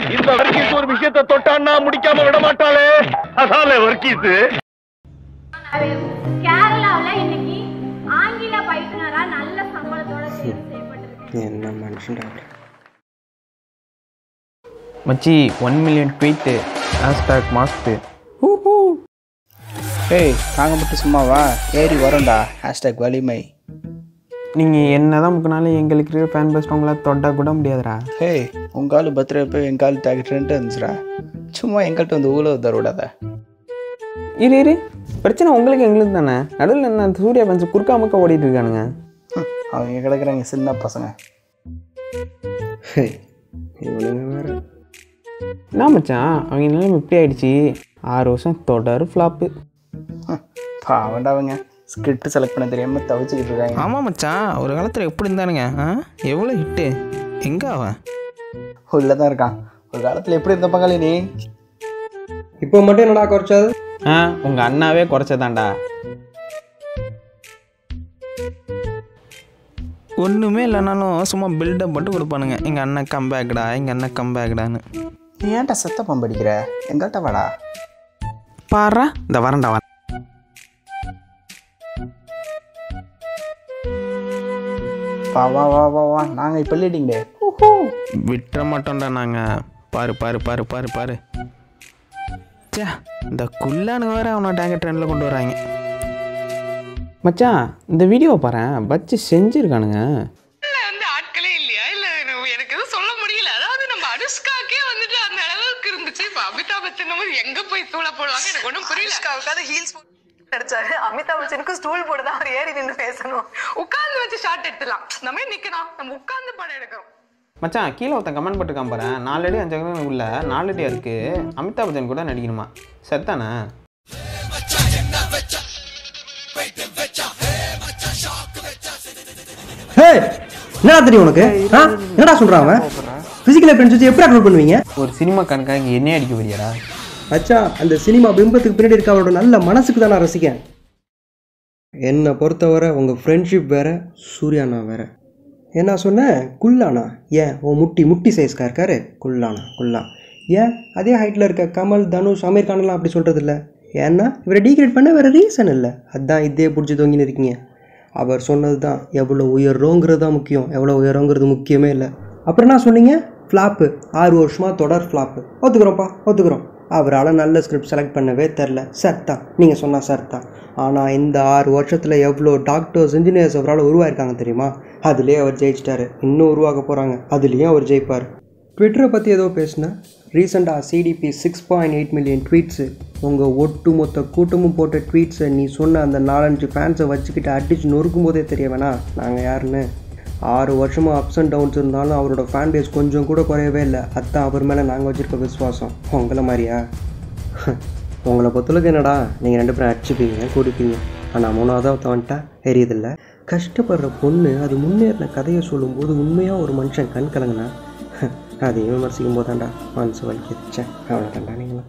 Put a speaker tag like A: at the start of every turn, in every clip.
A: இந்த வர்க்கீஸ் ஒரு விஷயத்தை தொட்டான்னா முடிக்காம விட மாட்டாளே அதானே வர்க்கீஸ்
B: கேரளாவில் இன்னைக்கு ஆங்கில பயிற்றுனரா நல்ல சம்பளத்தோட தேர்வு செய்யப்பட்டிருக்கு
C: என்ன மனுஷன்டா
D: மச்சி one million tweet hashtag mass
C: ஏய் நாங்கள் மட்டும் சும்மாவா ஏறி வரோம்டா ஹேஷ்டாக் வலிமை
D: நீங்கள் என்ன தான் முக்கினாலும் எங்களுக்கு இருக்கிற ஃபேன் பேஸ்ட் உங்களை தொட்டா கூட முடியாதுடா
C: ஹே உங்கள் ஆள் பர்த்டே போய் எங்கள் ஆள் டேக் ட்ரெண்ட் இருந்துச்சுடா சும்மா எங்கள்கிட்ட வந்து ஊழ தர விடாத
D: இரு இரு பிரச்சனை உங்களுக்கு எங்களுக்கு தானே நடுவில் என்ன அந்த சூர்யா பஞ்சு குறுக்கா முக்கா ஓடிட்டு இருக்கானுங்க
C: ஹம், அவங்க கிடக்குறாங்க சின்ன பசங்க ஹே இவனுங்க வேறு
D: என்ன மச்சான் அவங்க நிலைமை இப்படி ஆயிடுச்சு ஆறு வருஷம் தொடர் ஃப்ளாப்பு
C: பாவண்டா அவங்க ஸ்கிரிப்ட் செலக்ட் பண்ண தெரியாமல் தவிச்சுக்கிட்டு இருக்காங்க
E: ஆமாம் மச்சான் ஒரு காலத்தில் எப்படி இருந்தானுங்க ஆ எவ்வளோ ஹிட்டு எங்கே அவன்
C: உள்ளே தான் இருக்கான் ஒரு காலத்தில் எப்படி இருந்த பங்காளி நீ
F: இப்போ மட்டும் என்னடா குறைச்சது
D: ஆ உங்கள் அண்ணாவே குறைச்சதாண்டா
E: ஒன்றுமே இல்லைனாலும் சும்மா பில்டப் மட்டும் கொடுப்பானுங்க எங்கள் அண்ணன் கம்பேக்டா எங்கள் அண்ணன் கம்பேக்டான்னு
C: நீ ஏன்டா செத்த பம்படிக்கிற எங்கள்கிட்ட வாடா
E: பாரா இந்த வரண்டா வர
C: வா வா வா வா வா நாங்கள் இப்போ லீடிங் டே
E: விட்டுற மாட்டோம்டா நாங்கள் பாரு பாரு பாரு பாரு பாரு சே இந்த குல்லானுங்க வேற அவனை டேங்கர் ட்ரெண்டில் கொண்டு வராங்க
D: மச்சான் இந்த வீடியோவை பாரு பச்சு செஞ்சுருக்கானுங்க
G: வந்து ஆட்களே இல்லையா இல்ல எனக்கு- எனக்கு எதுவும் சொல்ல முடியல அதாவது நம்ம அனுஷ்காக்கே வந்துட்டு அந்த அளவுக்கு இருந்துச்சு இப்ப அமிதாப் பச்சன் நம்ம எங்க போய் தூள போடுவாங்க எனக்கு ஒண்ணும் புரியல அனுஷ்காவுக்காவது ஹீல்ஸ் நடிச்சாரு அமிதாப் பச்சனுக்கு ஸ்டூல் போட்டுதான் அவர் ஏறி நின்று பேசணும் உட்கார்ந்து வச்சு ஷார்ட் எடுத்துலாம் நம்ம ஏன் நிக்கணும் நம்ம உட்கார்ந்து படம் எடுக்கிறோம்
D: மச்சான் கீழே ஒருத்தன் கமெண்ட் போட்டுக்காம பாரு நாலடி அஞ்சு உள்ள நாலடியா இருக்கு அமிதாப் பச்சன் கூட நடிக்கணுமா செத்தானே
F: ஹே என்னடா தெரியும் உனக்கு ஆ என்னடா சொல்றான் அவன் ஃபிசிக்கல் அப்பியரன்ஸ் வச்சு எப்படி அப்லோட் பண்ணுவீங்க
D: ஒரு சினிமா கணக்காக என்னையே அடிக்க வரியாடா
F: மச்சான் அந்த சினிமா பிம்பத்துக்கு பின்னாடி இருக்க அவரோட நல்ல மனசுக்கு தான் நான் ரசிக்கேன் என்னை பொறுத்தவரை உங்கள் ஃப்ரெண்ட்ஷிப் வேற சூர்யானா வேற என்ன சொன்னேன் குல்லானா ஏன் ஓ முட்டி முட்டி சைஸ்க்கா இருக்காரு குல்லானா குல்லா ஏன் அதே ஹைட்டில் இருக்க கமல் தனுஷ் அமீர் கான்லாம் அப்படி சொல்கிறது இல்லை ஏன்னா இவரை டீக்ரேட் பண்ண வேறு ரீசன் இல்லை அதான் இதே பிடிச்சி தொங்கின்னு இருக்கீங்க அவர் சொன்னது தான் எவ்வளோ உயர்றோங்கிறது தான் முக்கியம் எவ்வளோ உயரோங்கிறது முக்கியமே இல்லை அப்புறம் என்ன சொன்னீங்க ஃப்ளாப்பு ஆறு வருஷமாக தொடர் ஃப்ளாப்பு ஒத்துக்கிறோம்ப்பா ஒத்துக்கிறோம் அவரால் நல்ல ஸ்கிரிப்ட் செலக்ட் பண்ணவே தெரில சார் தான் நீங்கள் சொன்னால் சார் தான் ஆனால் இந்த ஆறு வருஷத்தில் எவ்வளோ டாக்டர்ஸ் இன்ஜினியர்ஸ் அவரால் உருவாயிருக்காங்க தெரியுமா அதுலேயே அவர் ஜெயிச்சிட்டாரு இன்னும் உருவாக்க போகிறாங்க அதுலேயும் அவர் ஜெயிப்பார் ட்விட்டரை பற்றி ஏதோ பேசினேன் ரீசெண்டாக CDP six point eight million tweets உங்கள் ஒட்டுமொத்த கூட்டமும் போட்ட ட்வீட்ஸை நீ சொன்ன அந்த நாலஞ்சு ஃபேன்ஸை வச்சுக்கிட்டு அடிச்சு நொறுக்கும் போதே தெரிய வேணா நாங்கள் யாருன்னு ஆறு வருஷமாக அப்ஸ் அண்ட் டவுன்ஸ் இருந்தாலும் அவரோட ஃபேன் பேஸ் கொஞ்சம் கூட குறையவே இல்லை அதான் அவர் மேலே நாங்கள் வச்சுருக்க விசுவாசம் உங்களை மாதிரியா உங்களை பொறுத்தளவுக்கு என்னடா நீங்கள் ரெண்டு பேரும் அடிச்சுப்பீங்க குடிப்பீங்க ஆனால் மூணாவதாக வந்துட்டா எரியுதில்ல கஷ்டப்படுற பொண்ணு அது முன்னேறின கதையை சொல்லும்போது உண்மையாக ஒரு மனுஷன் கண் கலங்கினா அதையும் விமர்சிக்கும் போதாண்டா மனசு வலிக்கிடுச்சேன் அவ்வளோதாண்டா நீங்களும்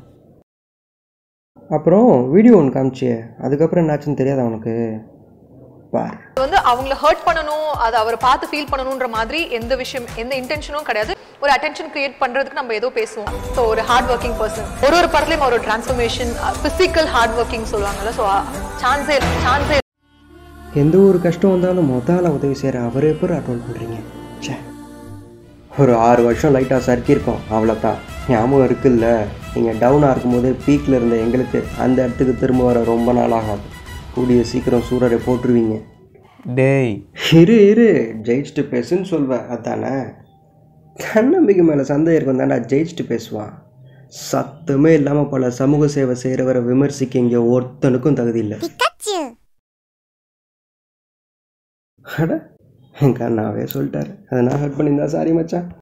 F: அப்புறம் வீடியோ ஒன்று காமிச்சியே அதுக்கப்புறம் என்னாச்சுன்னு தெரியாதா உனக்கு பார்
H: வந்து அவங்கள ஹர்ட் பண்ணணும் அதை அவரை பார்த்து ஃபீல் பண்ணணுன்ற மாதிரி எந்த விஷயம் எந்த இன்டென்ஷனும் கிடையாது ஒரு அட்டென்ஷன் கிரியேட் பண்றதுக்கு நம்ம ஏதோ பேசுவோம் ஸோ ஒரு ஹார்ட் ஒர்க்கிங் பர்சன் ஒரு ஒரு படத்துலையும் ஒரு டிரான்ஸ்ஃபர்மேஷன் ஃபிசிக்கல் ஹார்ட் ஒர்க்கிங் சொல்லுவாங்கல்ல ஸோ சான்ஸே சான்ஸே
F: எந்த ஒரு கஷ்டம் வந்தாலும் முதல்ல உதவி செய்கிற அவரே எப்படி அட்டோல் பண்ணுறீங்க ச்சே ஒரு ஆறு வருஷம் லைட்டாக சறுக்கியிருக்கோம் அவ்வளோதான் ஞாபகம் இருக்குல்ல நீங்கள் டவுனாக இருக்கும்போது பீக்கில் இருந்த எங்களுக்கு அந்த இடத்துக்கு திரும்ப வர ரொம்ப நாள் ஆகாது கூடிய சீக்கிரம் சூரரை போட்டுருவீங்க
D: டேய்
F: இரு இரு ஜெயிச்சுட்டு பேசுன்னு சொல்வேன் அதானே தன்னம்பிக்கை மேலே சந்தேகம் இருக்கும் தாண்டா ஜெயிச்சுட்டு பேசுவான் சத்தமே இல்லாமல் பல சமூக சேவை செய்கிறவரை விமர்சிக்க இங்கே ஒருத்தனுக்கும் தகுதி இல்லை அட எங்கள் அண்ணாவே சொல்லிட்டாரு அதை நான் ஹெல்ப் பண்ணியிருந்தா சாரி மச்சான்